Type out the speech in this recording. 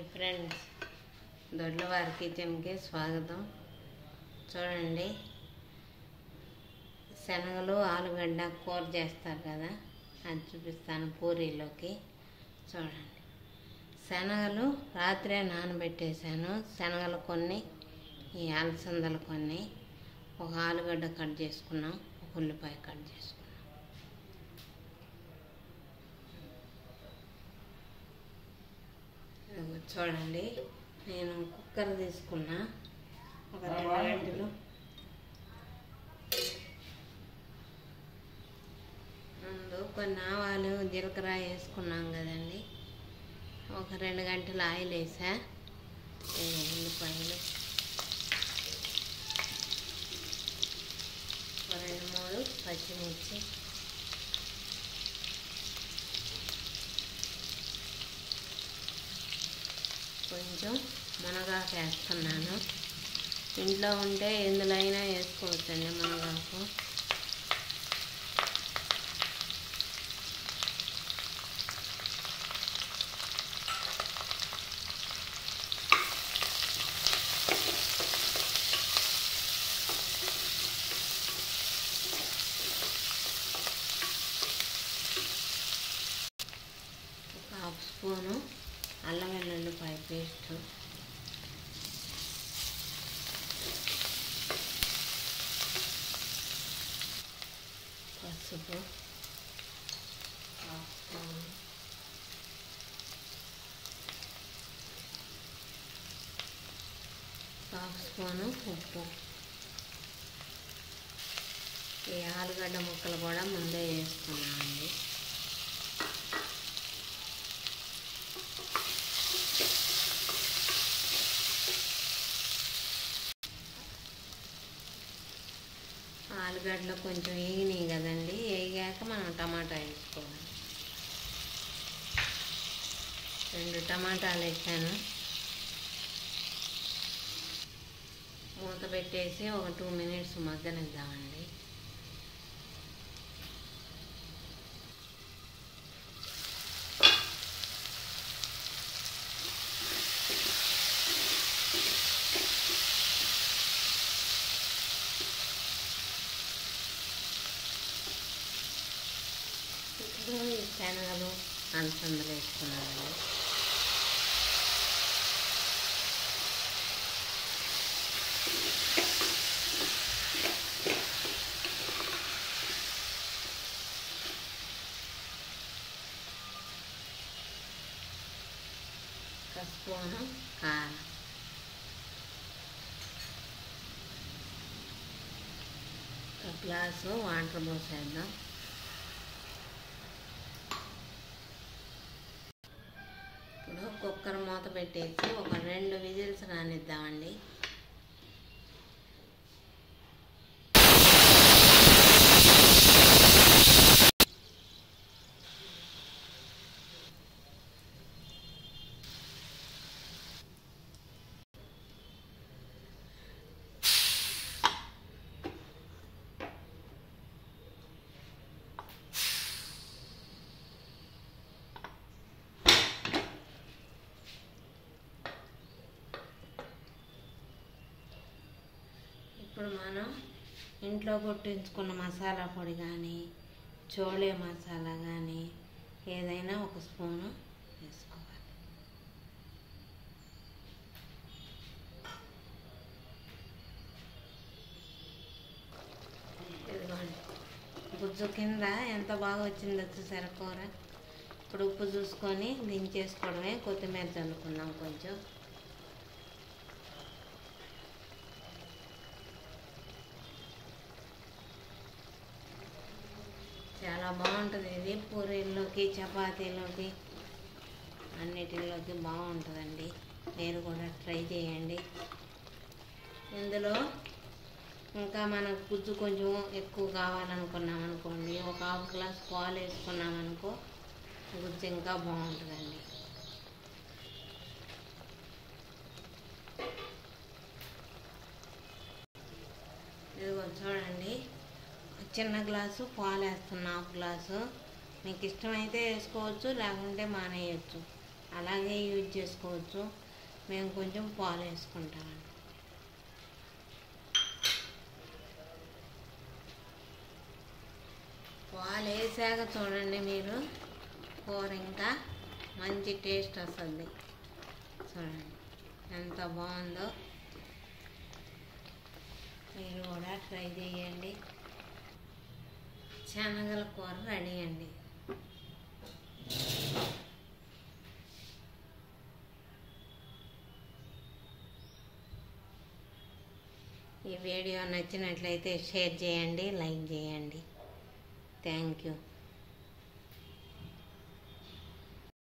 friends దొడ్లవారి కిచెన్కి స్వాగతం చూడండి శనగలు ఆలుగడ్డ కూర చేస్తారు కదా అది చూపిస్తాను పూరీలోకి చూడండి శనగలు రాత్రే నానబెట్టేశాను శనగలు కొన్ని ఈ అలసందలు కొన్ని ఒక ఆలుగడ్డ కట్ చేసుకున్నాం ఒక ఉల్లిపాయ కట్ చేసుకున్నాం ఇదిగో చూడండి నేను కుక్కర్ తీసుకున్నా ఒక రెండు గంటలు ముందు కొన్ని ఆవాలు జీలకర్ర వేసుకున్నాం కదండి ఒక రెండు గంటలు ఆయిల్ వేసా ఇదిగో ఉల్లిపాయలు ఒక రెండు మూడు పచ్చిమిర్చి కొంచెం మునగాకు వేస్తున్నాను ఇంట్లో ఉంటే ఎందులో అయినా వేసుకోవచ్చండి మునగాకు ఒక హాఫ్ స్పూను అల్లం వెల్లుల్లిపాయ పేస్ట్ పసుపు హాఫ్ స్పూన్ హాఫ్ స్పూను ఉప్పు ఈ ఆలుగడ్డ ముక్కలు కూడా ముందే వేసుకున్నామండి ఆలుగడ్డలు కొంచెం వేగినాయి కదండి వేగాక మనం టమాటా వేసుకోవాలి రెండు టమాటాలు వేసాను మూత పెట్టేసి ఒక టూ మినిట్స్ మగ్గనిద్దామండి ఇప్పుడు ఈ శనగలు అలసందలు వేసుకున్నానండి ఒక స్పూను కారం ఒక గ్లాసు వాటర్ పోసేద్దాం ఇప్పుడు కుక్కర్ మూత పెట్టేసి ఒక రెండు విజిల్స్ రానిద్దామండి ఇప్పుడు మనం ఇంట్లో కొట్టించుకున్న మసాలా పొడి కానీ చోళే మసాలా కానీ ఏదైనా ఒక స్పూను వేసుకోవాలి ఇదిగోండి గుజ్జు కింద ఎంత బాగా వచ్చిందో చూసారా కూర ఇప్పుడు ఉప్పు చూసుకొని దించేసుకోవడమే కొత్తిమీర చల్లుకుందాం కొంచెం చాలా బాగుంటుంది ఇది పూరీల్లోకి చపాతీలోకి అన్నిటిలోకి బాగుంటుందండి మీరు కూడా ట్రై చేయండి ఇందులో ఇంకా మనకు గుజ్జు కొంచెం ఎక్కువ కావాలనుకున్నాం అనుకోండి ఒక హాఫ్ గ్లాస్ పాలు వేసుకున్నాం అనుకో గుజ్జు ఇంకా బాగుంటుందండి ఇదిగో చూడండి చిన్న గ్లాసు పాలు వేస్తున్నా హాఫ్ గ్లాసు మీకు ఇష్టమైతే వేసుకోవచ్చు లేకుంటే మానేయచ్చు అలాగే యూజ్ చేసుకోవచ్చు మేము కొంచెం పాలు వేసుకుంటామండి పాలు వేసాక చూడండి మీరు కూర ఇంకా మంచి టేస్ట్ వస్తుంది చూడండి ఎంత బాగుందో మీరు కూడా ట్రై చేయండి శనగల కూర రెడీ అండి ఈ వీడియో నచ్చినట్లయితే షేర్ చేయండి లైక్ చేయండి థ్యాంక్ యూ